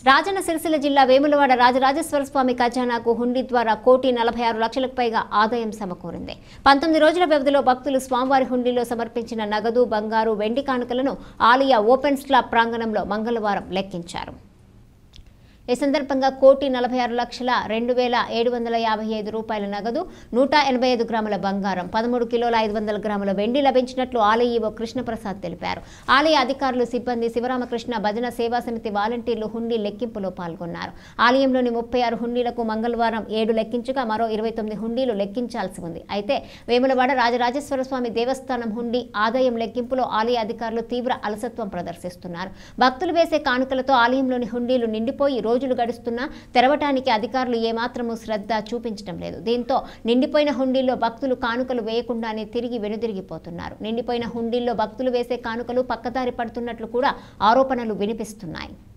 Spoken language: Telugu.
రాజన్న సిరిసిల్ల జిల్లా వేములవాడ రాజరాజేశ్వర స్వామి ఖజానాకు హుండీ ద్వారా కోటి నలభై ఆరు లక్షలకు పైగా ఆదాయం సమకూరింది పంతొమ్మిది రోజుల వ్యవధిలో భక్తులు స్వామివారి హుండీలో సమర్పించిన నగదు బంగారు వెండి కానుకలను ఆలయ ఓపెన్ స్లాబ్ ప్రాంగణంలో మంగళవారం లెక్కించారు ఈ సందర్భంగా కోటి నలభై ఆరు లక్షల రెండు వేల ఏడు వందల యాభై ఐదు రూపాయల నగదు నూట ఎనభై ఐదు గ్రాముల బంగారం పదమూడు కిలోల ఐదు వందల గ్రాముల వెండి లభించినట్లు ఆలయ ఈవో కృష్ణప్రసాద్ తెలిపారు ఆలయ అధికారులు సిబ్బంది శివరామకృష్ణ భజన సేవా సమితి వాలంటీర్లు హుండీ లెక్కింపులో పాల్గొన్నారు ఆలయంలోని ముప్పై ఆరు హుండీలకు మంగళవారం ఏడు లెక్కించగా మరో ఇరవై తొమ్మిది హుండీలు లెక్కించాల్సి ఉంది అయితే వేములవాడ రాజరాజేశ్వర స్వామి దేవస్థానం హుండీ ఆదాయం లెక్కింపులో ఆలయ అధికారులు తీవ్ర అలసత్వం ప్రదర్శిస్తున్నారు భక్తులు వేసే కానుకలతో ఆలయంలోని హుండీలు నిండిపోయి రోజులు గడుస్తున్నా తెరవటానికి అధికారులు ఏమాత్రమూ శ్రద్ధ చూపించడం లేదు దీంతో నిండిపోయిన హుండీల్లో భక్తులు కానుకలు వేయకుండానే తిరిగి వెనుదిరిగిపోతున్నారు నిండిపోయిన హుండీల్లో భక్తులు వేసే కానుకలు పక్కదారి పడుతున్నట్లు కూడా ఆరోపణలు వినిపిస్తున్నాయి